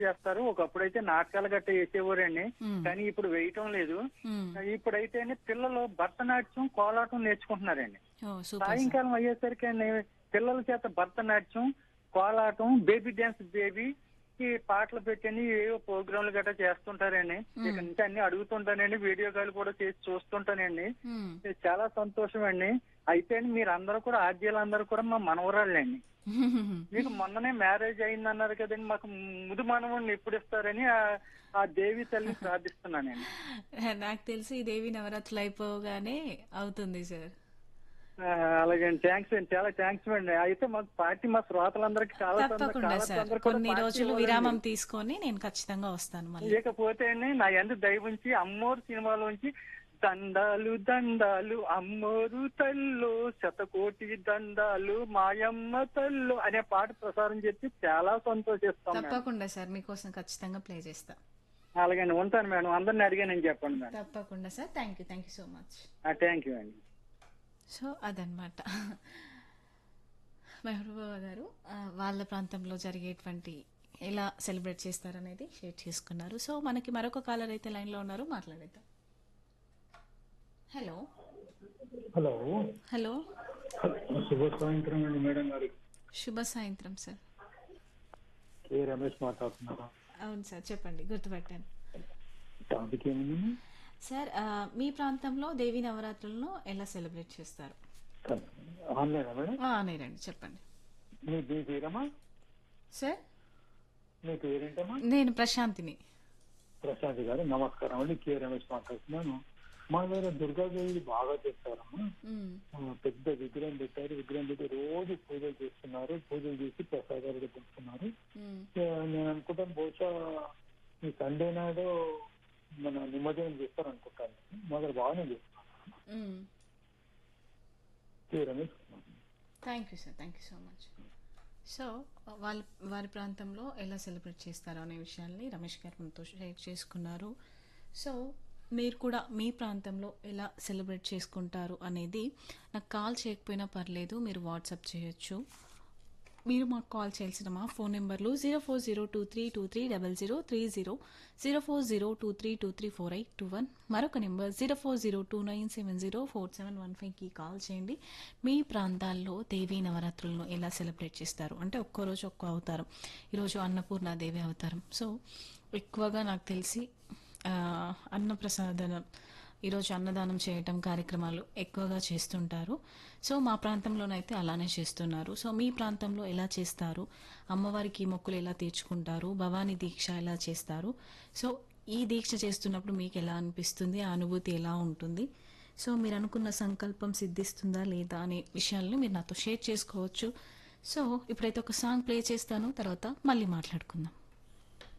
చేస్తారు ఒకప్పుడైతే నాటకాలు గట్ట వేసేవారండి మ్మ్. కానీ ఇప్పుడు వేయటం లేదు మ్మ్. ఇప్పుడైతే పిల్లలు భరతనాట్యం కోలాటం నేర్చుకుంటున్నారండి ఓ సూపర్ సార్ సాయంకాలం అయ్యేసరికి నే- పిల్లల చేత Bharatanatyam Kolatam baby dance baby ఈ పాటలు పెట్టని ఏవో ప్రోగ్రాంలు గట్రా చేస్తుంటారండి ఇక నుంచి అన్ని అడుగుతుంటానండి వీడియో కాల్ కూడా చేసి చూస్తుంటానండి మ్మ్. ఇది చాలా సంతోషం అండి అయితే మీరు అందరూ కూడా ఆద్యాలందరూ కూడా మా మనవరాళ్ళండి మీకు మొన్ననే మ్యారేజ్ అయింది అన్నారు కదండి మాకు ముదు మనవుడిని ఎప్పుడు ఇస్తారని ఆ- ఆ దేవి తల్లిని ప్రార్థిస్తున్నానండి నాకు తెలిసి ఈ దేవి నవరాత్రులు అయిపోగానే అవుతుంది సార్ ఆ, అలాగే అండి థ్యాంక్స్ అండి చాలా థ్యాంక్స్ అండి అయితే మా పార్టీ మా శ్రోతలందరికీ చాలా సంద- తప్పకుండా చాలా సార్ అందరూ కూడా కొన్ని పార్టీ రోజులు ఇవ్వాలండి. విరామం తీసుకొని నేను ఖచ్చితంగా వస్తాను మళ్ళీ ఇకపోతే అండి నా ఎందు దయవుంచి అమ్మోరు సినిమాలోంచి దండాలు దండాలు అమ్మోరు తల్లు శతకోటి దండాలు మాయమ్మ తల్లు అనే పాట ప్రసారం చేసి చాలా సంతోషిస్తాం మేడం. తప్పకుండా సార్ మీకోసం ఖచ్చితంగా ప్లే చేస్తా అలాగే ఉంటాను మేడం అందరిని అడిగానని చెప్పండి మేడం తప్పకుండా sir thank you thank you so much thank you అండి సో అదనమాట మెహబూబా గారు ఆ, వాళ్ళ ప్రాంతంలో జరిగేటువంటి ఎలా సెలబ్రేట్ చేస్తారనేది షేర్ చేసుకున్నారు సో మనకి మరొక కాలర్ అయితే లైన్లో ఉన్నారు మాట్లాడేద్దాం హలో హలో హలో శుభ సాయంత్రం అండి మేడం గారు శుభ సాయంత్రం సార్ కే రమేష్ మాట్లాడుతున్నారా అవును సార్ చెప్పండి గుర్తుపట్టాను టాపిక్ ఏముంది సార్ ఆ, మీ ప్రాంతంలో దేవి నవరాత్రులను ఎలా సెలబ్రేట్ చేస్తారు ఆన్లైన్ మేడం ఆ, అనేరండి చెప్పండి మీ మీ పేరమ్మా సార్ మీ పేరేంటమ్మా నేను ప్రశాంతిని ప్రశాంత్ గారు నమస్కారం అండి కే రమేష్ మాట్లాడుతున్నాను మా దగ్గర దుర్గాదేవి బాగా చేస్తారమ్మా మ్, ఆ, పెద్ద విగ్రహం పెట్టారు విగ్రహం పెట్టి రోజు పూజలు చేస్తున్నారు పూజలు చేసి ప్రసాదాలు పెడుతున్నారు మ్, నేను అనుకుంటాను బహుశా ఈ సండే నాడు మన నిమజ్జనం చేస్తారు అనుకుంటాను మా దగ్గర బాగానే చేస్తారు మ్. K Ramesh thank you sir thank you so much so వాళ్ళ వారి ప్రాంతంలో ఎలా సెలబ్రేట్ చేస్తారో అనే విషయాల్ని రమేష్ గారు మనతో షేర్ చేసుకున్నారు సో మీరు కూడా మీ ప్రాంతంలో ఎలా సెలబ్రేట్ చేసుకుంటారు అనేది నాకు కాల్ చేయకపోయినా పర్లేదు మీరు వాట్సాప్ చేయొచ్చు మీరు మాకు కాల్ చేయాల్సిన మా ఫోన్ నెంబర్లు zero four zero two three two three double zero three zero zero four zero two three two three four eight two one మరొక number zero four zero two nine seven zero four seven one ఫైవ్కి call చేయండి మీ ప్రాంతాల్లో దేవీ నవరాత్రులను ఎలా celebrate చేస్తారు అంటే ఒక్కో రోజు ఒక్కో అవతారం ఈరోజు అన్నపూర్ణ దేవి అవతారం సో ఎక్కువగా నాకు తెలిసి ఆ, అన్నప్రసాదనం ఈరోజు అన్నదానం చేయటం కార్యక్రమాలు ఎక్కువగా చేస్తుంటారు సో మా ప్రాంతంలోనైతే అలానే చేస్తున్నారు సో మీ ప్రాంతంలో ఎలా చేస్తారు అమ్మవారికి మొక్కులు ఎలా తీర్చుకుంటారు భవానీ దీక్ష ఎలా చేస్తారు సో ఈ దీక్ష చేస్తున్నప్పుడు మీకు ఎలా అనిపిస్తుంది ఆ అనుభూతి ఎలా ఉంటుంది సో మీరు అనుకున్న సంకల్పం సిద్ధిస్తుందా లేదా అనే విషయాలను మీరు నాతో షేర్ చేసుకోవచ్చు సో ఇప్పుడైతే ఒక సాంగ్ ప్లే చేస్తాను తర్వాత మళ్ళీ మాట్లాడుకుందాం